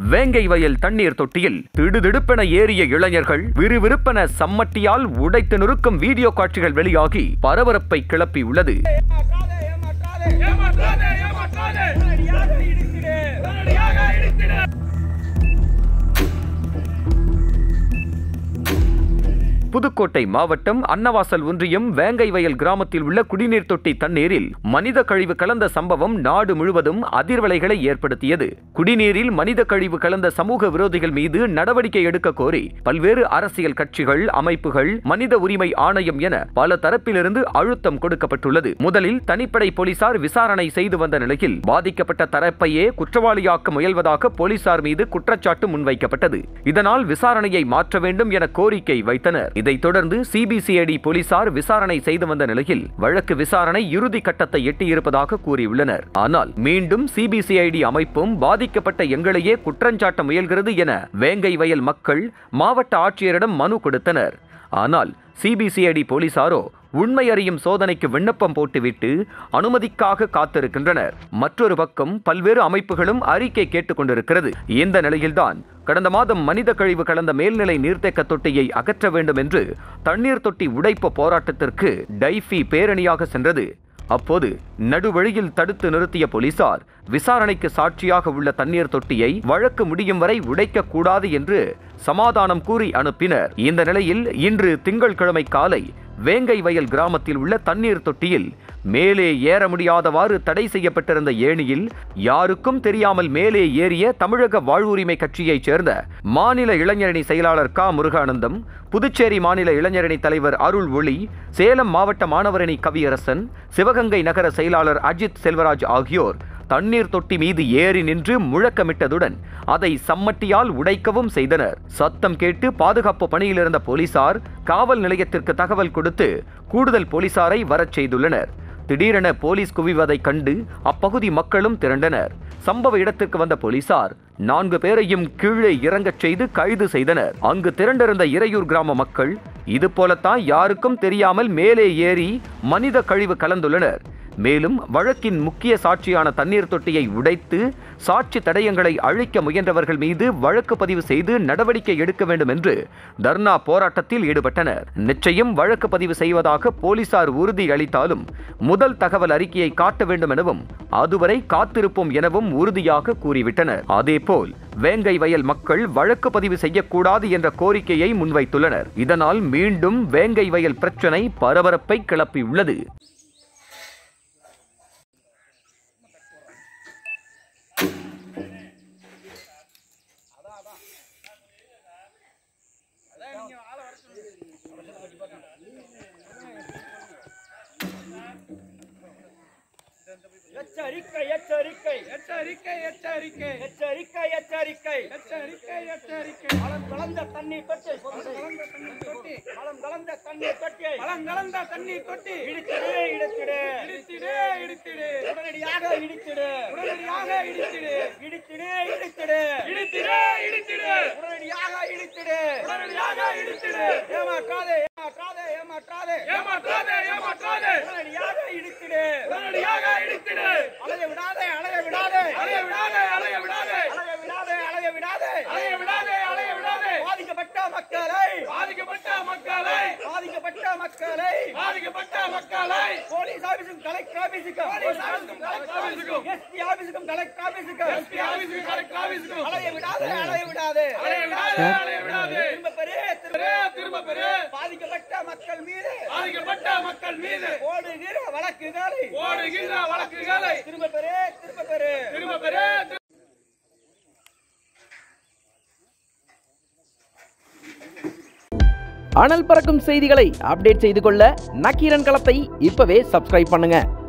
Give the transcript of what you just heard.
வேங்கை வயல் தண்ணீர் தொட்டியில் திடுதிடுப்பென ஏறிய இளைஞர்கள் விறுவிறுப்பென சம்மட்டியால் உடைத்து நிறுக்கும் வீடியோ காட்சிகள் வெளியாகி பரபரப்பை கிளப்பியுள்ளது ஏமாற்றாதே ஏமாற்றாதே ஏமாற்றாதே உடனடியாக இடித்திடு உடனடியாக இடித்திடு புதுக்கோட்டை மாவட்டம் அன்னவாசல் ஒன்றியம் வேங்கை வயல் கிராமத்தில் உள்ள குடிநீர் தொட்டி தண்ணீரில் மனித கழிவு கலந்த சம்பவம் நாடு முழுவதும் அதிர்வலைகளை ஏற்படுத்தியது குடிநீரில் மனித கழிவு கலந்த சமூக விரோதிகள் மீது நடவடிக்கை எடுக்க கோரி பல்வேறு அரசியல் கட்சிகள் அமைப்புகள் மனித உரிமை ஆணையம் என பல தரப்பிலிருந்து அழுத்தம் கொடுக்கப்பட்டுள்ளது முதலில் தனிப்படை போலீசார் விசாரணை செய்து வந்த நிலையில் பாதிக்கப்பட்ட தரப்பையே குற்றவாளியாக்க முயல்வதாக போலீசார் மீது குற்றச்சாட்டு முன்வைக்கப்பட்டது இதனால் விசாரணையை மாற்ற வேண்டும் என கோரிக்கை வைத்தனர் இதைத் தொடர்ந்து சிபிசிஐடி போலீசார் விசாரணை செய்து வந்த நிலையில் வழக்கு விசாரணை இறுதி கட்டத்தை எட்டியிருப்பதாக கூறியுள்ளனர் ஆனால் மீண்டும் சிபிசிஐடி அமைப்பும் பாதிக்கப்பட்ட எங்களையே குற்றஞ்சாட்ட முயல்கிறது என வேங்கை வயல் மக்கள் மாவட்ட ஆட்சியரிடம் மனு கொடுத்தனர் ஆனால் சிபிசிஐடி போலீசாரோ உண்மை அறியும் சோதனைக்கு விண்ணப்பம் போட்டுவிட்டு அனுமதிக்காக காத்திருக்கின்றனர் மற்றொரு பக்கம் பல்வேறு அமைப்புகளும் அறிக்கை கேட்டுக் கொண்டிருக்கிறது இந்த நிலையில்தான் கடந்த மாதம் மனித கழிவு கலந்த மேல்நிலை நீர்த்தேக்க தொட்டியை அகற்ற வேண்டும் என்று தண்ணீர் தொட்டி உடைப்பு போராட்டத்திற்கு டைஃபி பேரணியாக சென்றது அப்போது நடுவழியில் தடுத்து நிறுத்திய போலீசார் விசாரணைக்கு சாட்சியாக உள்ள தண்ணீர் தொட்டியை வழக்கு முடியும் வரை உடைக்க கூடாது என்று சமாதானம் கூறி அனுப்பினர் இந்த நிலையில் இன்று திங்கட்கிழமை காலை வேங்கை வயல் கிராமத்தில் உள்ள தண்ணீர் தொட்டியில் மேலே ஏற முடியாதவாறு தடை செய்யப்பட்டிருந்த ஏணியில் யாருக்கும் தெரியாமல் மேலே ஏறிய தமிழக வாழ்வுரிமை கட்சியைச் சேர்ந்த மாநில இளைஞரணி செயலாளர் க முருகானந்தம் புதுச்சேரி மாநில இளைஞரணி தலைவர் அருள் ஒளி சேலம் மாவட்ட மாணவரணி கவியரசன் சிவகங்கை நகர செயலாளர் அஜித் செல்வராஜ் ஆகியோர் தண்ணீர் தொட்டி மீது ஏறி நின்று முழக்கமிட்டதுடன் அதை சம்மட்டியால் உடைக்கவும் செய்தனர் சத்தம் கேட்டு பாதுகாப்பு பணியில் இருந்த போலீசார் காவல் நிலையத்திற்கு தகவல் கொடுத்து கூடுதல் போலீசாரை வரச் செய்துள்ளனர் திடீரென போலீஸ் குவிவதைக் கண்டு அப்பகுதி மக்களும் திரண்டனர் சம்பவ இடத்திற்கு வந்த போலீசார் நான்கு பேரையும் கீழே இறங்கச் செய்து கைது செய்தனர் அங்கு திரண்டிருந்த இறையூர் கிராம மக்கள் இது போலத்தான் யாருக்கும் தெரியாமல் மேலே ஏறி மனித கழிவு கலந்துள்ளனர் மேலும் வழக்கின் முக்கிய சாட்சியான தண்ணீர் தொட்டியை உடைத்து சாட்சி தடயங்களை அழிக்க முயன்றவர்கள் மீது வழக்கு பதிவு செய்து நடவடிக்கை எடுக்க வேண்டும் என்று தர்ணா போராட்டத்தில் ஈடுபட்டனர் நிச்சயம் வழக்கு பதிவு செய்வதாக போலீசார் உறுதி அளித்தாலும் முதல் தகவல் அறிக்கையை காட்ட வேண்டும் எனவும் அதுவரை காத்திருப்போம் எனவும் உறுதியாக கூறிவிட்டனர் அதேபோல் வேங்கை வயல் மக்கள் வழக்கு பதிவு செய்யக்கூடாது என்ற கோரிக்கையை முன்வைத்துள்ளனர் இதனால் மீண்டும் வேங்கை வயல் பிரச்சனை பரபரப்பை கிளப்பியுள்ளது எச்சரிக்கை எச்சரிக்கை எச்சரிக்கை எச்சரிக்கை எச்சரிக்கை எச்சரிக்கை எச்சரிக்கை எச்சரிக்கை பழம் கலந்த தண்ணீர் தொட்டி கலந்த தண்ணீர் தொட்டி பழம் கலந்த தண்ணீர் தொட்டி பழம் கலந்த தண்ணீர் தொட்டி இடித்திடு இடித்திடு இடித்திடு இடித்திடு உடனடியாக இடித்திடு உடனடியாக இடித்திடு இடித்திடு இடித்திடு இடித்திடு இடித்திடு உடனடியாக இடித்திடு உடனடியாக இடித்திடு ஏமாற்றாதே ஏமாற்றாதே ஏமாற்றாதே ஏமாற்றாதே ஏமாற்றாதே உடனடியாக இடித்திடு உடனடியாக இடித்திடு அலைய விடாதே அலைய விடாதே அலைய விடாதே அலைய விடாதே அலைய விடாதே அலைய விடாதே அலைய விடாதே அலைய விடாதே பாதிக்கப்பட்ட மக்களை பாதிக்கப்பட்ட மக்களை பாதிக்கப்பட்ட மக்களை பாதிக்கப்பட்ட மக்களை போலீஸ் ஆபீஸுக்கும் கலெக்டர் ஆபீஸுக்கும் போலீஸ் ஆபீஸுக்கும் கலெக்டர் ஆபீஸுக்கும் எஸ்பி ஆபீஸுக்கும் கலெக்டர் ஆபீஸுக்கும் எஸ்பி ஆபீஸுக்கும் கலெக்டர் ஆபீஸுக்கும் அலைய விடாதே அலைய விடாதே அலைய விடாதே அலைய விடாதே திரும்ப பெரு திரும்ப பெரு பாதிக்கப்பட்ட மக்கள் மீது பாதிக்கப்பட்ட மக்கள் மீது ஓடுகிற வழக்குகளை ஓடுகிற வழக்குகளை திரும்ப பெரு திரும்ப பெரு திரும்ப பெரு அனல் பறக்கும் செய்திகளை அப்டேட் செய்து கொள்ள நக்கீரன் களத்தை இப்பவே சப்ஸ்கிரைப் பண்ணுங்க